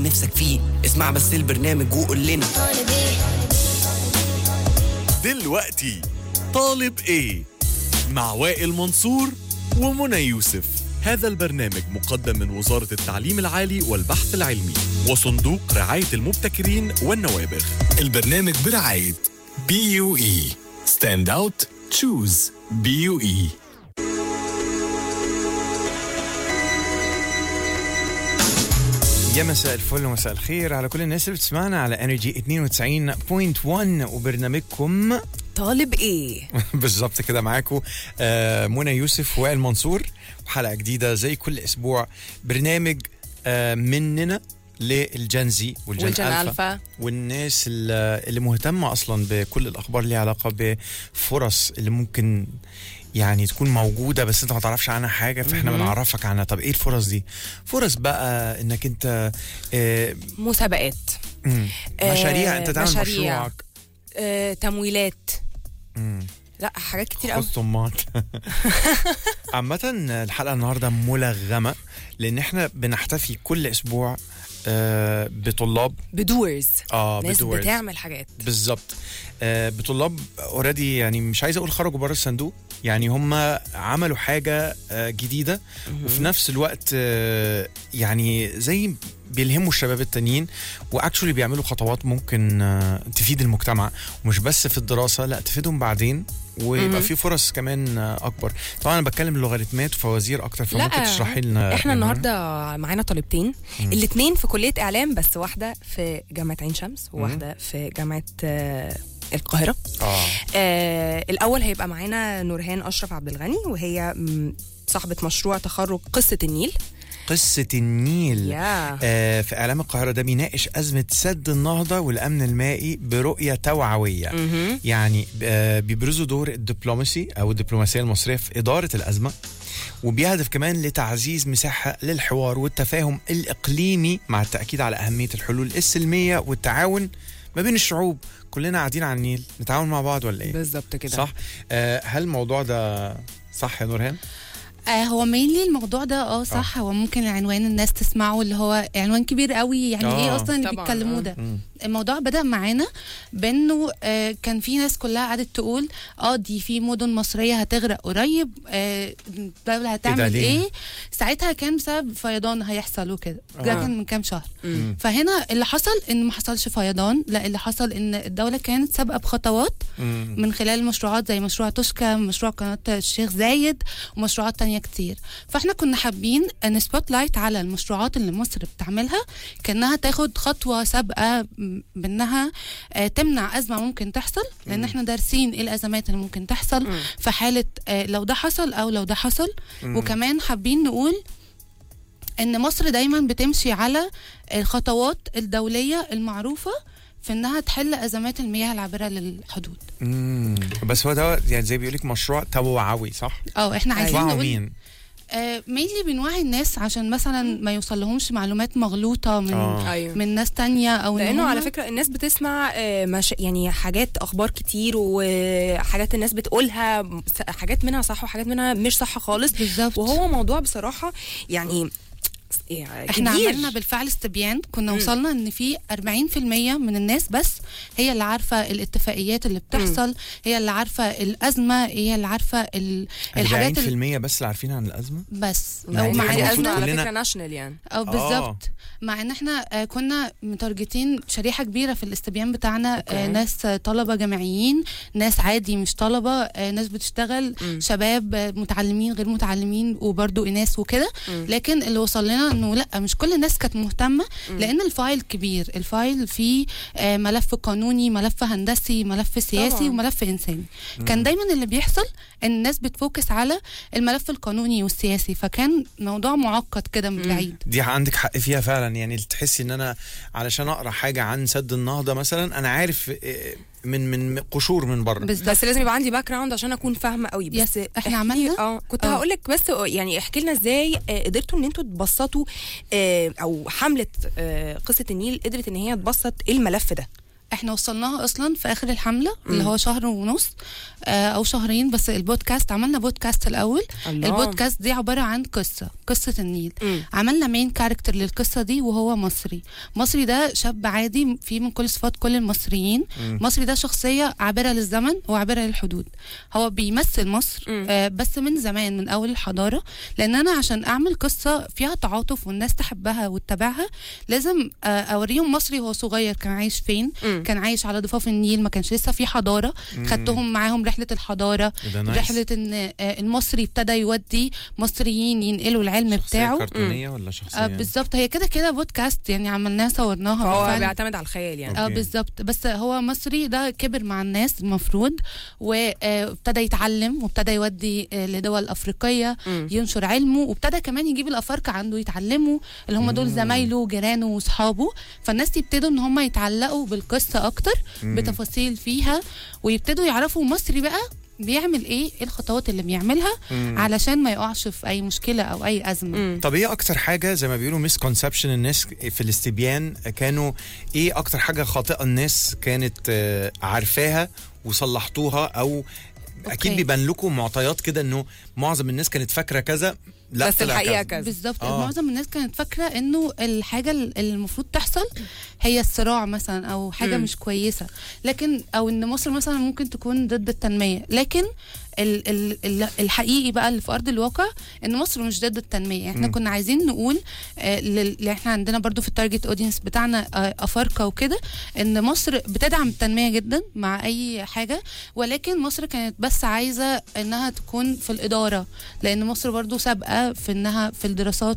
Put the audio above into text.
نفسك فيه اسمع بس البرنامج وقول لنا دلوقتي طالب ايه مع وائل منصور ومنى يوسف هذا البرنامج مقدم من وزارة التعليم العالي والبحث العلمي وصندوق رعاية المبتكرين والنوابغ البرنامج برعاية بي يو اي ستاند اوت تشوز بي يو اي يا مساء الفل ومساء الخير على كل الناس اللي بتسمعنا على انرجي 92.1 وبرنامجكم طالب ايه بالظبط كده معاكم آه، منى يوسف وائل منصور وحلقه جديده زي كل اسبوع برنامج آه، مننا للجنزي والجن, والجن الفا, الفا والناس اللي اللي مهتمه اصلا بكل الاخبار اللي ليها علاقه بفرص اللي ممكن يعني تكون موجوده بس انت ما تعرفش عنها حاجه فاحنا بنعرفك عنها طب ايه الفرص دي فرص بقى انك انت آه، مسابقات مم. آه، مشاريع انت تعمل مشاريع. مشروعك آه، تمويلات مم. لا حاجات كتير قوي خد طماط عامة الحلقة النهاردة ملغمة لأن احنا بنحتفي كل أسبوع آه، بطلاب بدورز اه ناس بدورز. بتعمل حاجات بالظبط آه، بطلاب اوريدي يعني مش عايز اقول خرجوا بره الصندوق يعني هم عملوا حاجه آه، جديده وفي نفس الوقت آه، يعني زي بيلهموا الشباب التانيين واكشولي بيعملوا خطوات ممكن آه، تفيد المجتمع ومش بس في الدراسه لا تفيدهم بعدين ويبقى في فرص كمان آه، اكبر طبعا انا بتكلم لوغاريتمات وفوازير اكتر فممكن تشرحي لنا احنا يا منى؟ النهارده معانا طالبتين الاثنين في كليه اعلام بس واحده في جامعه عين شمس وواحده في جامعه آه، القاهره اه آه الاول هيبقى معانا نورهان اشرف عبد الغني وهي م، صاحبه مشروع تخرج قصه النيل قصه النيل يا آه، في اعلام القاهره ده بيناقش ازمه سد النهضه والامن المائي برؤيه توعويه مهم. يعني آه، بيبرزوا دور الدبلوماسي او الدبلوماسيه المصريه في اداره الازمه وبيهدف كمان لتعزيز مساحه للحوار والتفاهم الاقليمي مع التاكيد على اهميه الحلول السلميه والتعاون ما بين الشعوب كلنا قاعدين على النيل نتعاون مع بعض ولا ايه بالظبط كده صح آه، هل الموضوع ده صح يا نورهان آه هو مينلي الموضوع ده اه صح هو ممكن العنوان الناس تسمعه اللي هو عنوان كبير قوي يعني آه. ايه اصلا اللي طبعاً، بيتكلموه آه. ده مم. الموضوع بدأ معانا بانه آه كان في ناس كلها قعدت تقول اه دي في مدن مصرية هتغرق قريب آه الدولة هتعمل ليه؟ ايه ساعتها كان بسبب فيضان هيحصل وكده ده آه. كان من كام شهر مم. فهنا اللي حصل ان ما حصلش فيضان لا اللي حصل ان الدولة كانت سابقة بخطوات مم. من خلال مشروعات زي مشروع توشكا مشروع قناة الشيخ زايد ومشروعات تانية كتير فاحنا كنا حابين ان سبوت لايت على المشروعات اللي مصر بتعملها كانها تاخد خطوة سابقة م- بانها آه، تمنع ازمة ممكن تحصل لان احنا دارسين ايه الازمات اللي ممكن تحصل مم. في حالة آه، لو ده حصل او لو ده حصل وكمان حابين نقول ان مصر دايما بتمشي على الخطوات الدولية المعروفة في انها تحل ازمات المياه العابرة للحدود مم. بس هو ده يعني زي بيقول لك مشروع توعوي صح؟ اه احنا عايزين توعوا نقول مين؟ آه مينلي بنوعي الناس عشان مثلا ما يوصل لهمش معلومات مغلوطة من آه. ايوه من ناس تانية او إن لانه هما- على فكره الناس بتسمع آه، مش يعني حاجات اخبار كتير وحاجات الناس بتقولها س- حاجات منها صح وحاجات منها مش صح خالص بالظبط وهو موضوع بصراحه يعني يعني احنا كبير. عملنا بالفعل استبيان كنا مم. وصلنا ان في 40% من الناس بس هي اللي عارفه الاتفاقيات اللي بتحصل هي اللي عارفه الازمه هي اللي عارفه ال- الحاجات 40% اللي بس اللي عارفين عن الازمه؟ بس لا، او دي مع حاجة دي المفروض ازمه على كلنا- فكره ناشونال يعني او بالظبط مع ان احنا آه، كنا متارجتين شريحه كبيره في الاستبيان بتاعنا آه، أوكي. ناس آه، طلبه جامعيين ناس عادي مش طلبه آه، ناس بتشتغل مم. شباب آه، متعلمين غير متعلمين وبرضو اناث وكده مم. لكن اللي وصل لنا انه لا مش كل الناس كانت مهتمه لان الفايل كبير الفايل فيه آه، ملف قانوني ملف هندسي ملف سياسي طبعاً. وملف انساني كان دايما اللي بيحصل ان الناس بتفوكس على الملف القانوني والسياسي فكان موضوع معقد كده من مم. بعيد دي عندك حق فيها فعلا يعني تحسي ان انا علشان اقرا حاجه عن سد النهضه مثلا انا عارف آه، من من قشور من بره بالظبط بس لازم يبقى عندي باك جراوند عشان اكون فاهمه قوي بس يس، إحنا احكي- عملنا- اه كنت آه. هقول لك بس يعني احكي لنا ازاي آه، قدرتوا ان انتوا تبسطوا آه، او حمله آه، قصه النيل قدرت ان هي تبسط الملف ده احنا وصلناها اصلا في اخر الحمله اللي هو شهر ونص آه او شهرين بس البودكاست عملنا بودكاست الاول الله. البودكاست دي عباره عن قصه قصه النيل مم. عملنا مين كاركتر للقصه دي وهو مصري مصري ده شاب عادي فيه من كل صفات كل المصريين مصري ده شخصيه عابره للزمن وعابره للحدود هو بيمثل مصر مم. آه بس من زمان من اول الحضاره لان انا عشان اعمل قصه فيها تعاطف والناس تحبها وتتابعها لازم آه اوريهم مصري هو صغير كان عايش فين مم. كان عايش على ضفاف النيل ما كانش لسه في حضاره خدتهم معاهم رحله الحضاره ده نايس. رحله ان آه المصري ابتدى يودي مصريين ينقلوا العلم شخصية بتاعه كرتونيه ولا شخصيه آه بالظبط هي كده كده بودكاست يعني عملناها صورناها فهو بالفعل. بيعتمد على الخيال يعني اه أوكي. بالظبط بس هو مصري ده كبر مع الناس المفروض وابتدى يتعلم وابتدى يودي آه، لدول افريقيه مم. ينشر علمه وابتدى كمان يجيب الافارقه عنده يتعلموا اللي هم دول زمايله وجيرانه واصحابه فالناس يبتدوا ان هم يتعلقوا بالقصه اكتر بتفاصيل فيها ويبتدوا يعرفوا مصري بقى بيعمل ايه ايه الخطوات اللي بيعملها علشان ما يقعش في اي مشكله او اي ازمه مم. طب ايه اكتر حاجه زي ما بيقولوا ميس كونسبشن الناس في الاستبيان كانوا ايه اكتر حاجه خاطئه الناس كانت آه، عارفاها وصلحتوها او اكيد أوكي. بيبان لكم معطيات كده انه معظم الناس كانت فاكره كذا لا بس طلع الحقيقه كذا. كذا بالظبط آه. معظم الناس كانت فاكره انه الحاجه اللي المفروض تحصل هي الصراع مثلا او حاجه مم. مش كويسه لكن او ان مصر مثلا ممكن تكون ضد التنميه لكن ال ال ال الحقيقي بقى اللي في ارض الواقع ان مصر مش ضد التنميه احنا كنا عايزين نقول آه لل- اللي احنا عندنا برضو في التارجت اودينس بتاعنا آه افارقه وكده ان مصر بتدعم التنميه جدا مع اي حاجه ولكن مصر كانت بس عايزه انها تكون في الاداره لان مصر برضو سابقه في انها في الدراسات